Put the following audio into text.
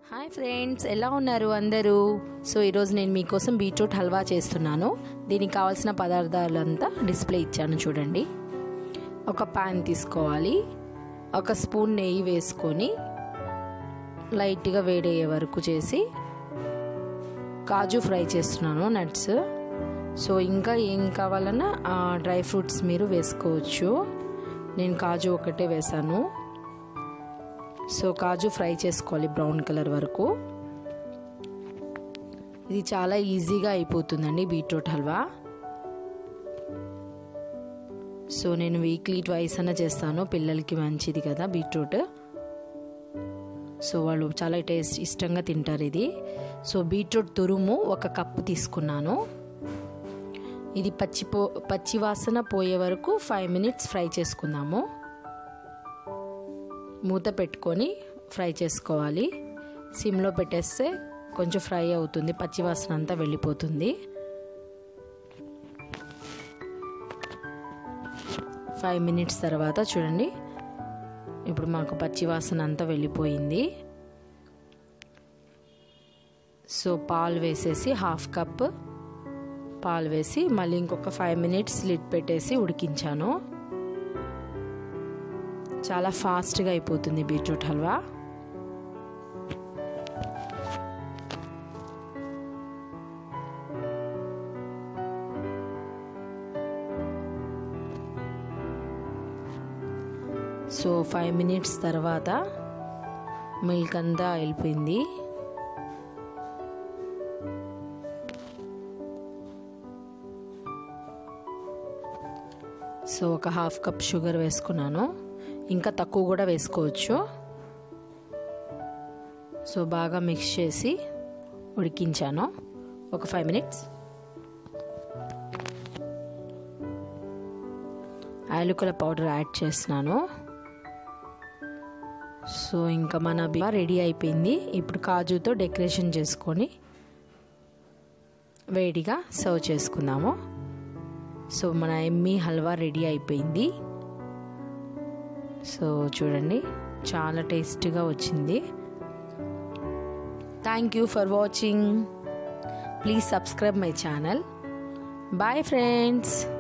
hi friends ఎలా ఉన్నారు అందరూ సో ఈరోజు నేను మీకోసం బీట్రూట్ హల్వా చేస్తున్నాను దీనికి కావాల్సిన పదార్థాలంతా డిస్ప్లే ఇచ్చాను చూడండి ఒక పాన్ తీసుకోవాలి ఒక స్పూన్ నెయ్యి వేసుకొని లైట్గా వేడయ్యే వరకు చేసి కాజు ఫ్రై చేస్తున్నాను నట్స్ సో ఇంకా ఏం కావాలన్నా డ్రై ఫ్రూట్స్ మీరు వేసుకోవచ్చు నేను కాజు ఒకటే వేసాను సో కాజు ఫ్రై చేసుకోవాలి బ్రౌన్ కలర్ వరకు ఇది చాలా ఈజీగా అయిపోతుందండి బీట్రూట్ హల్వా సో నేను వీక్లీ ట్వైస్ అన్న చేస్తాను పిల్లలకి మంచిది కదా బీట్రూట్ సో వాళ్ళు చాలా టేస్ట్ ఇష్టంగా తింటారు ఇది సో బీట్రూట్ తురుము ఒక కప్పు తీసుకున్నాను ఇది పచ్చి పో పచ్చి వాసన పోయే వరకు ఫైవ్ మినిట్స్ ఫ్రై చేసుకుందాము మూత పెట్టుకొని ఫ్రై చేసుకోవాలి సిమ్లో పెట్టేస్తే కొంచెం ఫ్రై అవుతుంది పచ్చివాసన అంతా వెళ్ళిపోతుంది ఫైవ్ మినిట్స్ తర్వాత చూడండి ఇప్పుడు మాకు పచ్చివాసన అంతా వెళ్ళిపోయింది సో పాలు వేసేసి హాఫ్ కప్ పాలు వేసి మళ్ళీ ఇంకొక ఫైవ్ మినిట్స్ లిడ్ పెట్టేసి ఉడికించాను చాలా ఫాస్ట్గా అయిపోతుంది beetroot halwa so five minutes తర్వాత మిల్క్ అంతా వెళ్ళిపోయింది సో ఒక హాఫ్ కప్ షుగర్ వేసుకున్నాను ఇంకా తక్కువ కూడా వేసుకోవచ్చు సో బాగా మిక్స్ చేసి ఉడికించాను ఒక ఫైవ్ మినిట్స్ యాలకుల పౌడర్ యాడ్ చేస్తున్నాను సో ఇంకా మన బివా రెడీ అయిపోయింది ఇప్పుడు కాజుతో డెకరేషన్ చేసుకొని వేడిగా సర్వ్ చేసుకుందాము సో మన ఎమ్మీ హల్వా రెడీ అయిపోయింది సో చూడండి చాలా టేస్టీగా వచ్చింది thank you for watching please subscribe my channel bye friends